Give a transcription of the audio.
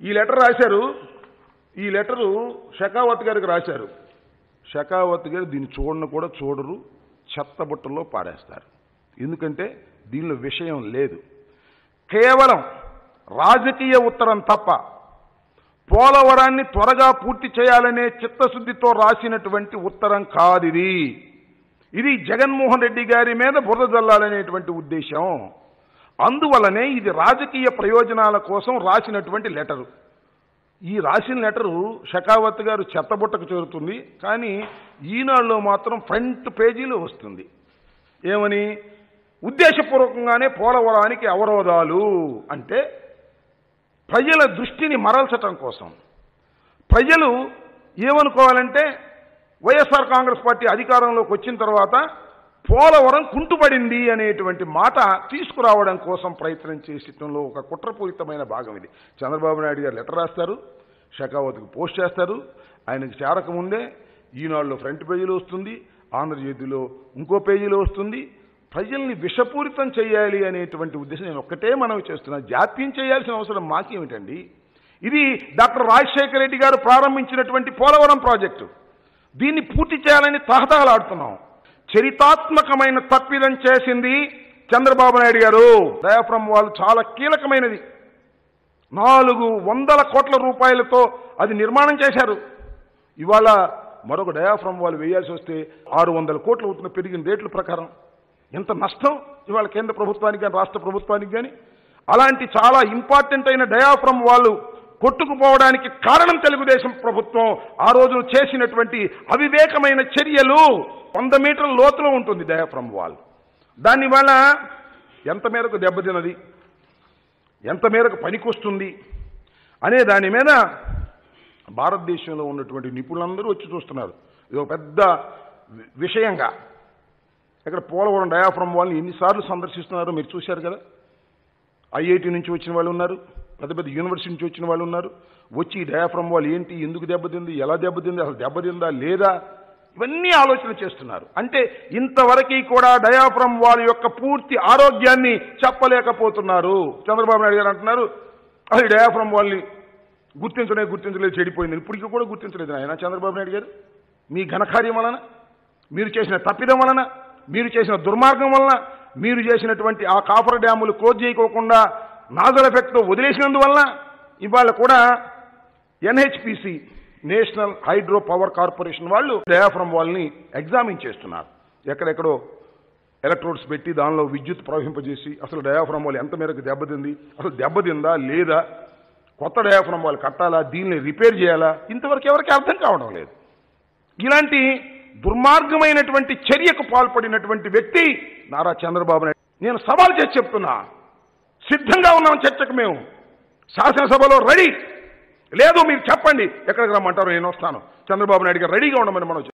ఈ లెటర్ రాశారు ఈ లెటరు షకావత్ గారికి రాశారు షకావత్ గారు దీన్ని చూడను కూడా చూడరు చెత్తబుట్టలో పాడేస్తారు ఎందుకంటే దీనిలో విషయం లేదు కేవలం రాజకీయ ఉత్తరం తప్ప పోలవరాన్ని త్వరగా పూర్తి చేయాలనే చిత్తశుద్ధితో రాసినటువంటి ఉత్తరం కాదిది ఇది జగన్మోహన్ రెడ్డి గారి మీద బురద జల్లాలనేటువంటి ఉద్దేశం అందువలనే ఇది రాజకీయ ప్రయోజనాల కోసం రాసినటువంటి లెటరు ఈ రాసిన లెటరు షకావత్ గారు చెత్తబుట్టకు చేరుతుంది కానీ ఈనాడులో మాత్రం ఫ్రంట్ పేజీలో వస్తుంది ఏమని ఉద్దేశపూర్వకంగానే పోలవరానికి అవరోధాలు అంటే ప్రజల దృష్టిని మరల్చటం కోసం ప్రజలు ఏమనుకోవాలంటే వైఎస్ఆర్ కాంగ్రెస్ పార్టీ అధికారంలోకి వచ్చిన తర్వాత పోలవరం కుంటుపడింది అనేటువంటి మాట తీసుకురావడం కోసం ప్రయత్నం చేసటంలో ఒక కుట్రపూరితమైన భాగం ఇది చంద్రబాబు నాయుడు గారు లెటర్ రాస్తారు షకావత్కి పోస్ట్ చేస్తారు ఆయనకు చేరకముందే ఈనాడులో ఫ్రంట్ పేజీలో వస్తుంది ఆంధ్రజ్యోతిలో ఇంకో పేజీలో వస్తుంది ప్రజల్ని విషపూరితం చేయాలి అనేటువంటి ఉద్దేశం నేను ఒక్కటే మనవి చేస్తున్నాను జాప్యం చేయాల్సిన అవసరం మాకేమిటండి ఇది డాక్టర్ రాజశేఖర రెడ్డి గారు ప్రారంభించినటువంటి పోలవరం ప్రాజెక్టు దీన్ని పూర్తి చేయాలని తహతహలాడుతున్నాం చరితాత్మకమైన తప్పిదం చేసింది చంద్రబాబు నాయుడు గారు డయాఫ్రమ్ వాళ్ళు చాలా కీలకమైనది నాలుగు వందల కోట్ల రూపాయలతో అది నిర్మాణం చేశారు ఇవాళ మరొక డయాఫ్రమ్ వాళ్ళు వేయాల్సి వస్తే ఆరు వందల కోట్లు అవుతున్న పెరిగిన రేట్ల ప్రకారం ఎంత నష్టం ఇవాళ కేంద్ర ప్రభుత్వానికి కానీ రాష్ట్ర ప్రభుత్వానికి కానీ అలాంటి చాలా ఇంపార్టెంట్ అయిన డయాఫ్రమ్ వాళ్ళు కొట్టుకుపోవడానికి కారణం తెలుగుదేశం ప్రభుత్వం ఆ రోజు చేసినటువంటి అవివేకమైన చర్యలు వంద మీటర్ల లోతులో ఉంటుంది డయాఫ్రమ్ వాల్ దానివల్ల ఎంత మేరకు దెబ్బతిన్నది ఎంత మేరకు పనికొస్తుంది అనే దాని మీద భారతదేశంలో ఉన్నటువంటి నిపుణులందరూ వచ్చి చూస్తున్నారు ఇది ఒక పెద్ద వి- విషయంగా ఇక్కడ పోలవరం డయాఫ్రమ్ వాళ్ళని ఎన్నిసార్లు సందర్శిస్తున్నారో మీరు చూశారు కదా ఐఐటి నుంచి వచ్చిన వాళ్ళు ఉన్నారు పెద్ద పెద్ద యూనివర్సిటీ నుంచి వచ్చిన వాళ్ళు ఉన్నారు వచ్చి ఈ డయాఫ్రమ్ వాళ్ళు ఏంటి ఎందుకు దెబ్బతింది ఎలా దెబ్బతింది అసలు దెబ్బతిందా లేదా ఇవన్నీ ఆలోచన చేస్తున్నారు అంటే ఇంతవరకు కూడా డయాఫ్రమ్ వాళ్ళ యొక్క పూర్తి ఆరోగ్యాన్ని చెప్పలేకపోతున్నారు చంద్రబాబు నాయుడు గారు అంటున్నారు అది డయాఫ్రమ్ వాళ్ళని గుర్తించలే గుర్తించలేదు చెడిపోయింది ఇప్పటికీ కూడా గుర్తించలేదు ఆయన చంద్రబాబు నాయుడు గారు మీ ఘనకార్యం వలన మీరు చేసిన తప్పిదం వలన మీరు చేసిన దుర్మార్గం వలన మీరు చేసినటువంటి ఆ కాఫర్ డ్యాములు క్లోజ్ చేయకోకుండా నాజల్ ఎఫెక్ట్తో వదిలేసినందువలన ఇవాళ కూడా NHPC national hydro power corporation వాళ్ళు డయాఫ్రమ్ వాళ్ళని ఎగ్జామిన్ చేస్తున్నారు ఎక్కడెక్కడో ఎలక్ట్రోడ్స్ పెట్టి దానిలో విద్యుత్ ప్రవహింపజేసి అసలు డయాఫ్రమ్ వాళ్ళు ఎంత మేరకు దెబ్బతింది అసలు దెబ్బతిందా లేదా కొత్త డయాఫ్రమ్ వాళ్ళు కట్టాలా దీన్ని రిపేర్ చేయాలా ఇంతవరకు ఎవరికి అర్థం కావడం లేదు ఇలాంటి దుర్మార్గమైనటువంటి చర్యకు పాల్పడినటువంటి వ్యక్తి నారా చంద్రబాబు నాయుడు నేను సవాల్ చేసి చెప్తున్నా సిద్ధంగా ఉన్నాం చర్చకు మేము శాసనసభలో రెడీ లేదు మీరు చెప్పండి ఎక్కడికి రమ్మంటారో నేను వస్తాను చంద్రబాబు నాయుడు గారు రెడీగా ఉండమని మనం